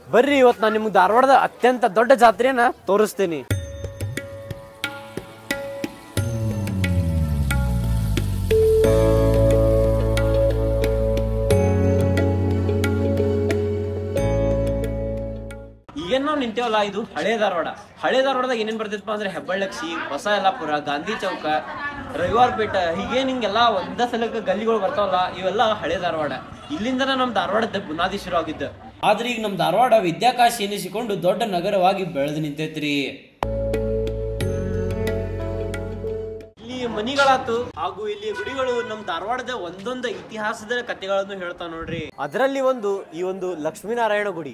ಬರ್ರಿ ಇವತ್ತು ನಾನು ನಿಮ್ಗೆ ಧಾರವಾಡದ ಅತ್ಯಂತ ದೊಡ್ಡ ಜಾತ್ರೆಯನ್ನ ತೋರಿಸ್ತೀನಿ ಈಗೇನ್ ನಾವು ನಿಂತೇವಲ್ಲ ಇದು ಹಳೆ ಧಾರವಾಡ ಹಳೆ ಧಾರವಾಡದಾಗ ಏನೇನ್ ಬರ್ತಿತ್ತಪ್ಪ ಅಂದ್ರೆ ಹೆಬ್ಬಳ್ಳಕ್ಷಿ ಹೊಸ ಯಲ್ಲಾಪುರ ಗಾಂಧಿ ಚೌಕ ರವಿವಾರ ಪೇಟ ಹೀಗೇನ್ ಹಿಂಗೆಲ್ಲ ಒಂದ ಸಲಕ್ಕೆ ಗಲ್ಲಿಗಳು ಬರ್ತಾವಲ್ಲ ಇವೆಲ್ಲ ಹಳೆ ಧಾರವಾಡ ಇಲ್ಲಿಂದನ ನಮ್ ಧಾರವಾಡದ ಬುನಾದಿ ಶುರು ಆಗಿದ್ದ ಆದ್ರೆ ಈಗ ನಮ್ ಧಾರವಾಡ ವಿದ್ಯಾಕಾಶಿ ಎನಿಸಿಕೊಂಡು ದೊಡ್ಡ ನಗರವಾಗಿ ಬೆಳೆದು ನಿಂತೈತ್ರಿ ಇಲ್ಲಿ ಮನಿಗಳಾತು ಹಾಗೂ ಇಲ್ಲಿ ಗುಡಿಗಳು ನಮ್ ಧಾರವಾಡದ ಒಂದೊಂದು ಇತಿಹಾಸದ ಕಥೆಗಳನ್ನು ಹೇಳ್ತಾವ ನೋಡ್ರಿ ಅದರಲ್ಲಿ ಒಂದು ಈ ಒಂದು ಲಕ್ಷ್ಮೀನಾರಾಯಣ ಗುಡಿ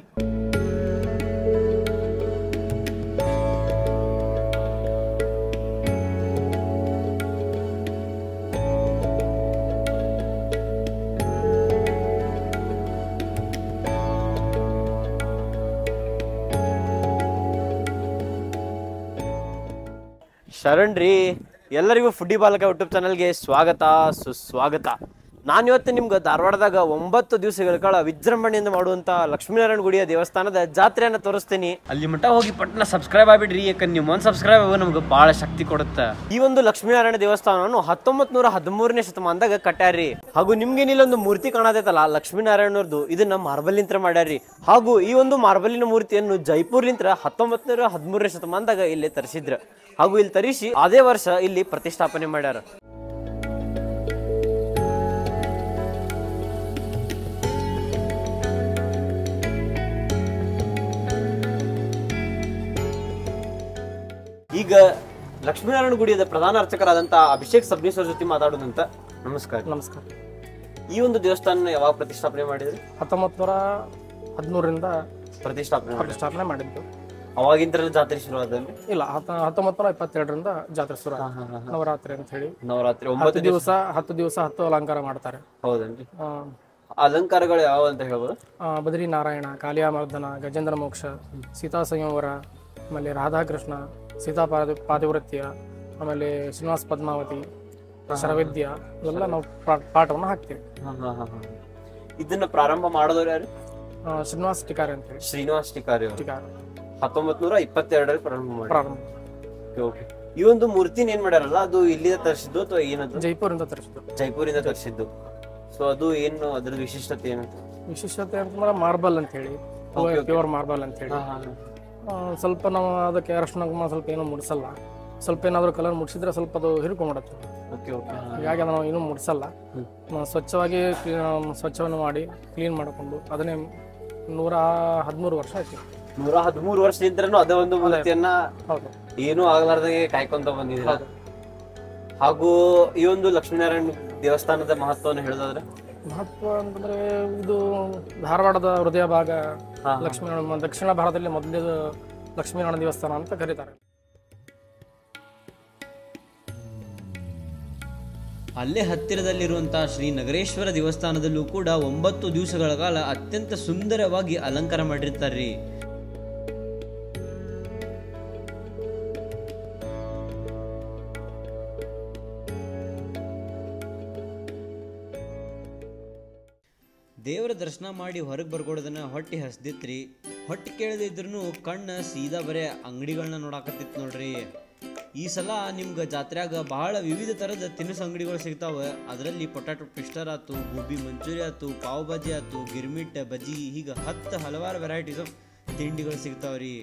ಶರಣ್ ರೀ ಎಲ್ಲರಿಗೂ ಫುಡ್ಡಿ ಬಾಲಕ ಯೂಟ್ಯೂಬ್ ಚಾನಲ್ಗೆ ಸ್ವಾಗತ ಸುಸ್ವಾಗತ ನಾನು ಇವತ್ತು ನಿಮ್ಗೆ ಧಾರವಾಡದಾಗ ಒಂಬತ್ತು ದಿವಸಗಳ ಕಾಲ ವಿಜೃಂಭಣೆಯಿಂದ ಮಾಡುವಂತ ಲಕ್ಷ್ಮೀನಾರಾಯಣ ಗುಡಿಯ ದೇವಸ್ಥಾನದ ಜಾತ್ರೆಯನ್ನ ತೋರಿಸ್ತೀನಿ ಅಲ್ಲಿ ಮಟ್ಟ ಹೋಗಿ ಪಟ್ನ ಸಬ್ಸ್ಕ್ರೈಬ್ ಆಗ್ಬಿಡ್ರಿ ಯಾಕಂದ್ರೆ ನೀವು ಒಂದು ಸಬ್ಸ್ಕ್ರೈಬ್ ಆಗೋ ನಮ್ಗೆ ಬಹಳ ಶಕ್ತಿ ಕೊಡುತ್ತೆ ಈ ಒಂದು ಲಕ್ಷ್ಮೀನಾರಾಯಣ ದೇವಸ್ಥಾನವನ್ನು ಹತ್ತೊಂಬತ್ ನೂರ ಹದಿಮೂರನೇ ಶತಮಾನದಾಗ ಕಟ್ಟ್ಯಾರ್ರಿ ಹಾಗೂ ನಿಮ್ಗೆ ಇಲ್ಲೊಂದು ಮೂರ್ತಿ ಕಾಣತೈತಲ್ಲ ಲಕ್ಷ್ಮೀನಾರಾಯಣವ್ರದ್ದು ಇದನ್ನ ಮಾರ್ಬಲ್ ನಿಂತ್ರ ಮಾಡ್ಯಾರ್ರಿ ಹಾಗೂ ಈ ಒಂದು ಮಾರ್ಬಲಿನ ಮೂರ್ತಿಯನ್ನು ಜೈಪುರ್ಲಿಂತ್ರ ಹತ್ತೊಂಬತ್ ನೂರ ಹದಿಮೂರನೇ ಶತಮಾನದಾಗ ಇಲ್ಲಿ ತರಿಸಿದ್ರ ಹಾಗೂ ಇಲ್ಲಿ ತರಿಸಿ ಅದೇ ವರ್ಷ ಇಲ್ಲಿ ಪ್ರತಿಷ್ಠಾಪನೆ ಮಾಡ್ಯಾರ ಈಗ ಲಕ್ಷ್ಮೀನಾರಾಯಣ ಗುಡಿಯ ಪ್ರಧಾನ ಅರ್ಚಕರಾದಂತ ಅಭಿಷೇಕ್ ಸಬ್ನೀಶ್ವರ್ ಜೊತೆ ಮಾತಾಡೋದಂತ ನಮಸ್ಕಾರ ನಮಸ್ಕಾರ ಈ ಒಂದು ದೇವಸ್ಥಾನ ಯಾವಾಗ ಪ್ರತಿಷ್ಠಾಪನೆ ಮಾಡಿದ್ರಿ ಹತ್ತೊಂಬತ್ತು ನೂರ ಹದಿಮೂರರಿಂದ ಪ್ರತಿಷ್ಠಾಪನೆ ಮಾಡಿ ಪ್ರತಿಷ್ಠಾಪನೆ ಮಾಡಿದ್ದು ಅವಾಗಿಂದ್ರ ಜಾತ್ರೆ ಶುರು ಆದಲ್ಲಿ ಇಲ್ಲ ಹತ್ತ ಹತ್ತೊಂಬತ್ತು ನೂರ ಇಪ್ಪತ್ತೆರಡರಿಂದ ಜಾತ್ರೆ ಶುರು ಆಯ್ತು. ನವರಾತ್ರಿ ಅಂತ ಹೇಳಿ ನವರಾತ್ರಿ ಹತ್ತು ಒಂಬತ್ತು ದಿವಸ ಹತ್ತು ದಿವಸ ಹತ್ತು ಅಲಂಕಾರ ಮಾಡ್ತಾರೆ ಹೌದನ್ರಿ ಆ, ಅಲಂಕಾರಗಳು ಯಾವ ಅಂತ ಹೇಳ್ಬೋದು ಆ, ಬದ್ರಿ ನಾರಾಯಣ ಕಾಲಿಯಾಮರ್ದನ ಗಜೇಂದ್ರ ಮೋಕ್ಷ ಸೀತಾ ಸಂಯಮವರ ಆಮೇಲೆ ರಾಧಾಕೃಷ್ಣ ಸೀತಾ ಪಾದ ಪಾತಿವೃತ್ಯ ಆಮೇಲೆ ಶ್ರೀನಿವಾಸ ಪದ್ಮಾವತಿ ಶರವಿದ್ಯ ಇವೆಲ್ಲ ನಾವು ಪಾ- ಪಾಠವನ್ನು ಹಾಕ್ತೀವಿ ಇದನ್ನ ಪ್ರಾರಂಭ ಮಾಡಿದವ್ರು ಯಾರು ಆ, ಶ್ರೀನಿವಾಸ ಟಿಕಾರಿ ಅಂತ ಹೇಳಿ ಶ್ರೀನಿವಾಸ್ ಟಿಕಾರಿ ಅವರು ಟಿಕಾರ ಹತ್ತೊಂಬತ್ ನೂರ ಇಪ್ಪತ್ತೆರಡರಲ್ಲಿ ಪ್ರಾರಂಭ ಮಾಡಿ ಪ್ರಾರಂಭ ಓಕೆ ಈ ಒಂದು ಮೂರ್ತಿನ ಏನ್ ಮಾಡ್ಯಾರಲ್ಲ ಅದು ಇಲ್ಲಿಂದ ತರಿಸಿದ್ದು ಅಥವಾ ಏನದು ಜೈಪುರಿಂದ ತರಿಸಿದ್ದು ಜೈಪುರಿಂದ ತರಿಸಿದ್ದು ಸೊ ಅದು ಏನು ಅದ್ರ ವಿಶಿಷ್ಟತೆ ಏನಂತ ವಿಶೇಷತೆ ಅಂತಂದ್ರೆ ಮಾರ್ಬಲ್ ಅಂತ ಹೇಳಿ ಪ್ಯೂರ್ ಮಾರ್ಬಲ್ ಅಂತ ಹೇಳಿ ಆ, ಸ್ವಲ್ಪ ನಾವು ಅದಕ್ಕೆ ಅರಶಿನ ಕುಂಕುಮ ಸ್ವಲ್ಪ ಏನೂ ಮುಡ್ಸಲ್ಲ ಸ್ವಲ್ಪ ಏನಾದರೂ ಕಲರ್ ಮುಡ್ಸಿದ್ರೆ ಸ್ವಲ್ಪ ಅದು ಹಿರ್ಕೊಂಡ್ಬಿಡುತ್ತೆ ಓಕೆ ಓಕೆ ಹೀಗಾಗಿ ಅದನ್ನು ನಾವು ಏನೂ ಮುಡ್ಸಲ್ಲ ನಾವು ಸ್ವಚ್ಛವಾಗಿ ಕ್ಲೀನ್ ಸ್ವಚ್ಛವನ್ನು ಮಾಡಿ ಕ್ಲೀನ್ ಮಾಡಿಕೊಂಡು ಅದನ್ನೇ ನೂರ ಹದಿಮೂರು ವರ್ಷ ಆಯ್ತು ನೂರ ಹದಿಮೂರು ವರ್ಷದಿಂದನೂ ಅದೇ ಒಂದು ಮೂರ್ತಿಯನ್ನ ಹೌದು ಏನೂ ಆಗ್ಲಾರ್ದಂಗೆ ಕಾಯ್ಕೊಂತ ಬಂದಿದ್ದೀರ ಹಾಗೂ ಈ ಒಂದು ಲಕ್ಷ್ಮೀನಾರಾಯಣ ದೇವಸ್ಥಾನದ ಮಹತ್ವವನ್ನು ಹೇಳೋದಾದ್ರೆ ಮಹತ್ವ ಅಂತಂದ್ರೆ ಇದು ಧಾರವಾಡದ ಹೃದಯ ಭಾಗ ಹಾ. ಲಕ್ಷ್ಮೀನಾರಾಯಣ ದಕ್ಷಿಣ ಭಾರತದಲ್ಲಿ ಮೊದಲೇದು ಲಕ್ಷ್ಮೀನಾರಾಯಣ ದೇವಸ್ಥಾನ ಅಂತ ಕರೀತಾರೆ ಅಲ್ಲೇ ಹತ್ತಿರದಲ್ಲಿರುವಂತಹ ಶ್ರೀ ನಗರೇಶ್ವರ ದೇವಸ್ಥಾನದಲ್ಲೂ ಕೂಡ ಒಂಬತ್ತು ದಿವಸಗಳ ಕಾಲ ಅತ್ಯಂತ ಸುಂದರವಾಗಿ ಅಲಂಕಾರ ಮಾಡಿರ್ತಾರ್ರಿ ದೇವರ ದರ್ಶನ ಮಾಡಿ ಹೊರಗೆ ಬರ್ಕೊಡೋದನ್ನ ಹೊಟ್ಟೆ ಹಸ್ದಿತ್ರಿ ಹೊಟ್ಟೆ ಕೇಳದೆ ಇದ್ರೂ ಕಣ್ಣ ಸೀದಾ ಬರೇ ಅಂಗಡಿಗಳನ್ನ ನೋಡಾಕತ್ತಿತ್ತು ನೋಡ್ರಿ ಈ ಸಲ ನಿಮ್ಗೆ ಜಾತ್ರ್ಯಾಗ ಬಹಳ ವಿವಿಧ ಥರದ ತಿನಿಸು ಅಂಗಡಿಗಳು ಸಿಗ್ತಾವ ಅದರಲ್ಲಿ ಪೊಟ್ಯಾಟೊ ಟ್ವಿಸ್ಟರ್ ಆತು ಗೋಬಿ ಮಂಚೂರಿ ಆತು ಪಾವ್ ಭಾಜಿ ಆತು ಗಿರ್ಮಿಟ್ ಬಜ್ಜಿ ಹೀಗೆ ಹತ್ತು ಹಲವಾರು ವೆರೈಟೀಸ್ ಆಫ್ ತಿಂಡಿಗಳು ಸಿಗ್ತಾವ್ರಿ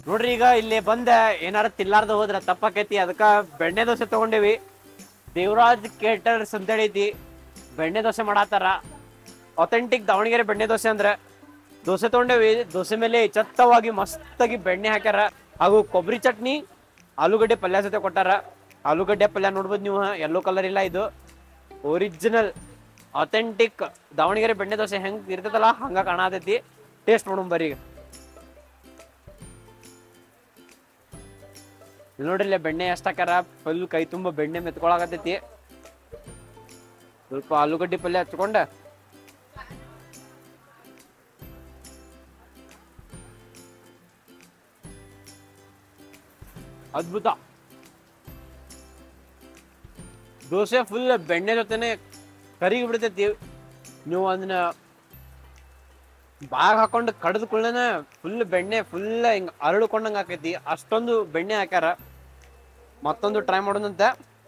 ನೋಡ್ರಿ ಈಗ ಇಲ್ಲಿ ಬಂದ ಏನಾರ ತಿಲ್ಲಾರ್ದ ಹೋದ್ರ ತಪ್ಪಾಕೈತಿ ಅದಕ್ಕ ಬೆಣ್ಣೆ ದೋಸೆ ತಗೊಂಡೇವಿ ದೇವರಾಜ್ ಕೇಟರ್ಸ್ ಅಂತ ಐತಿ ಬೆಣ್ಣೆ ದೋಸೆ ಮಾಡಾತಾರ ಅಥೆಂಟಿಕ್ ದಾವಣಗೆರೆ ಬೆಣ್ಣೆ ದೋಸೆ ಅಂದ್ರೆ ದೋಸೆ ತಗೊಂಡೇವಿ ದೋಸೆ ಮೇಲೆ ಚತ್ತವಾಗಿ ಮಸ್ತಾಗಿ ಬೆಣ್ಣೆ ಹಾಕ್ಯಾರ ಹಾಗೂ ಕೊಬ್ಬರಿ ಚಟ್ನಿ ಆಲೂಗಡ್ಡೆ ಪಲ್ಯ ಜೊತೆ ಕೊಟ್ಟಾರ ಆಲೂಗಡ್ಡೆ ಪಲ್ಯ ನೋಡ್ಬೋದು ನೀವು ಯೆಲ್ಲೋ ಕಲರ್ ಇಲ್ಲ ಇದು ಒರಿಜಿನಲ್ ಅಥೆಂಟಿಕ್ ದಾವಣಗೆರೆ ಬೆಣ್ಣೆ ದೋಸೆ ಹೆಂಗ್ ಇರ್ತದಲ್ಲ ಹಂಗ ಕಾಣತೈತಿ ಟೇಸ್ಟ್ ಮಾಡೋಣ ಬರ್ರಿ ಈಗ ಇಲ್ಲಿ ನೋಡ್ರಿ ಇಲ್ಲೇ ಬೆಣ್ಣೆ ಎಷ್ಟ್ ಹಾಕ್ಯಾರ ಫುಲ್ ಕೈ ತುಂಬ ಬೆಣ್ಣೆ ಮೆತ್ಕೊಳಕತ್ತೈತಿ ಸ್ವಲ್ಪ ಆಲೂಗಡ್ಡಿ ಪಲ್ಯ ಹಚ್ಕೊಂಡ ಅದ್ಭುತ ದೋಸೆ ಫುಲ್ ಬೆಣ್ಣೆ ಜೊತೆನೆ ಕರಿಗಿ ಬಿಡ್ತೈತಿ ನೀವು ಅದನ್ನ ಬಾಗ್ ಹಾಕೊಂಡು ಕಡ್ದ ಕುಳ್ಳನ ಫುಲ್ ಬೆಣ್ಣೆ ಫುಲ್ ಹಿಂಗ್ ಅರಳುಕೊಂಡಂಗ ಆಕೈತಿ ಅಷ್ಟೊಂದು ಬೆಣ್ಣೆ ಹಾಕ್ಯಾರ ಮತ್ತೊಂದು ಟ್ರೈ ಮಾಡೋದಂತ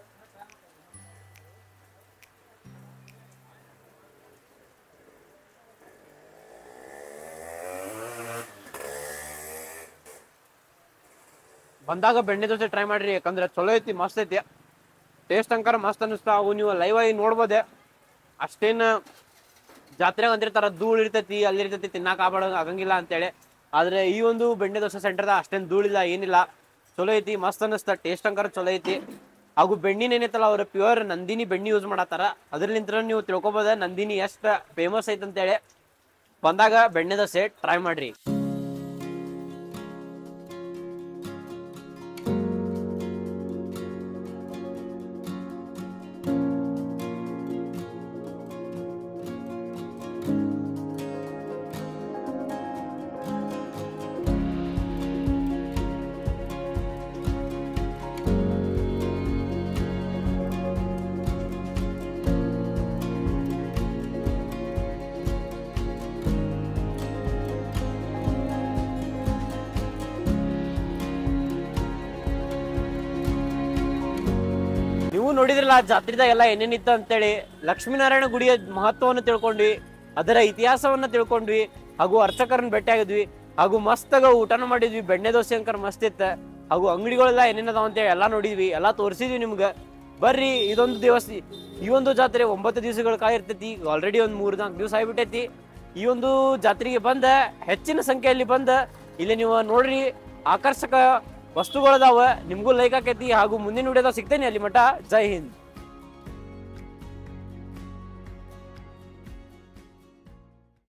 ಬಂದಾಗ ಬೆಣ್ಣೆ ದೋಸೆ ಟ್ರೈ ಮಾಡ್ರಿ ಯಾಕಂದ್ರೆ ಚಲೋ ಐತಿ ಮಸ್ತ್ ಐತಿ ಟೇಸ್ಟ್ ಅಂಕಾರ ಮಸ್ತ್ ಅನಿಸ್ತಾ ಅವು ನೀವು ಲೈವ್ ಆಗಿ ನೋಡ್ಬೋದೆ ಅಷ್ಟೇನ ಜಾತ್ರೆಗೆ ಅಂದಿರ್ತಾರ ಧೂಳು ಇರ್ತೈತಿ ಅಲ್ಲಿ ಇರ್ತೈತಿ ತಿನ್ನಾಕ ಆಗ್ಬಾಡ ಆಗಂಗಿಲ್ಲ ಅಂತೇಳಿ ಆದ್ರೆ ಈ ಒಂದು ಬೆಣ್ಣೆ ದೋಸೆ ಸೆಂಟರ್ದ ಅಷ್ಟೇನ್ ಧೂಳಿಲ್ಲ ಏನಿಲ್ಲ ಚಲೋ ಐತಿ ಮಸ್ತ್ ಅನಿಸ್ತ ಟೇಸ್ಟ್ ಅಂಕಾರ ಚಲೋ ಐತಿ ಹಾಗೂ ಬೆಣ್ಣಿನ ಏನೈತಲ್ಲ ಅವ್ರ ಪ್ಯೂರ್ ನಂದಿನಿ ಬೆಣ್ಣೆ ಯೂಸ್ ಮಾಡತ್ತಾರ ಅದ್ರಲಿಂತ್ರ ನೀವು ತಿಳ್ಕೊಬೋದ ನಂದಿನಿ ಎಷ್ಟು ಫೇಮಸ್ ಐತಿ ಅಂತೇಳಿ ಬಂದಾಗ ಬೆಣ್ಣೆ ದೋಸೆ ಟ್ರೈ ಮಾಡ್ರಿ ನೀವು ನೋಡಿದ್ರಲ್ಲ ಜಾತ್ರೆದಾಗ ಎಲ್ಲ ಏನೇನಿತ್ತು ಅಂತೇಳಿ ಲಕ್ಷ್ಮೀನಾರಾಯಣ ಗುಡಿಯ ಮಹತ್ವವನ್ನು ತಿಳ್ಕೊಂಡ್ವಿ ಅದರ ಇತಿಹಾಸವನ್ನ ತಿಳ್ಕೊಂಡ್ವಿ ಹಾಗೂ ಅರ್ಚಕರನ್ನ ಭೇಟಿಯಾಗಿದ್ವಿ ಹಾಗೂ ಮಸ್ತಾಗ ಊಟನ ಮಾಡಿದ್ವಿ ಬೆಣ್ಣೆ ದೋಸೆ ಅಂಕರ್ ಮಸ್ತ್ ಇತ್ತ ಹಾಗೂ ಅಂಗಡಿಗಳೆಲ್ಲ ಏನೇನದಾವ ಅಂತೇಳಿ ಎಲ್ಲ ನೋಡಿದ್ವಿ ಎಲ್ಲ ತೋರಿಸಿದ್ವಿ ನಿಮ್ಗೆ ಬರ್ರಿ ಇದೊಂದು ದಿವಸ ಈ ಒಂದು ಜಾತ್ರೆ ಒಂಬತ್ತು ದಿವಸಗಳ ಕಾಲ ಇರ್ತೈತಿ ಆಲ್ರೆಡಿ ಒಂದು ಮೂರ್ ನಾಲ್ಕು ದಿವಸ ಆಗಿಬಿಟ್ಟೈತಿ ಈ ಒಂದು ಜಾತ್ರೆಗೆ ಬಂದ ಹೆಚ್ಚಿನ ಸಂಖ್ಯೆಯಲ್ಲಿ ಬಂದ ಇಲ್ಲಿ ನೀವು ನೋಡ್ರಿ ಆಕರ್ಷಕ ವಸ್ತುಗಳದಾವ ನಿಮ್ಗೂ ಲೈಕ್ ಆಕೈತಿ ಹಾಗೂ ಮುಂದಿನ ವಿಡಿಯೋದಾಗ ಸಿಗ್ತೇನೆ ಅಲ್ಲಿ ಮಠ ಜೈ ಹಿಂದ್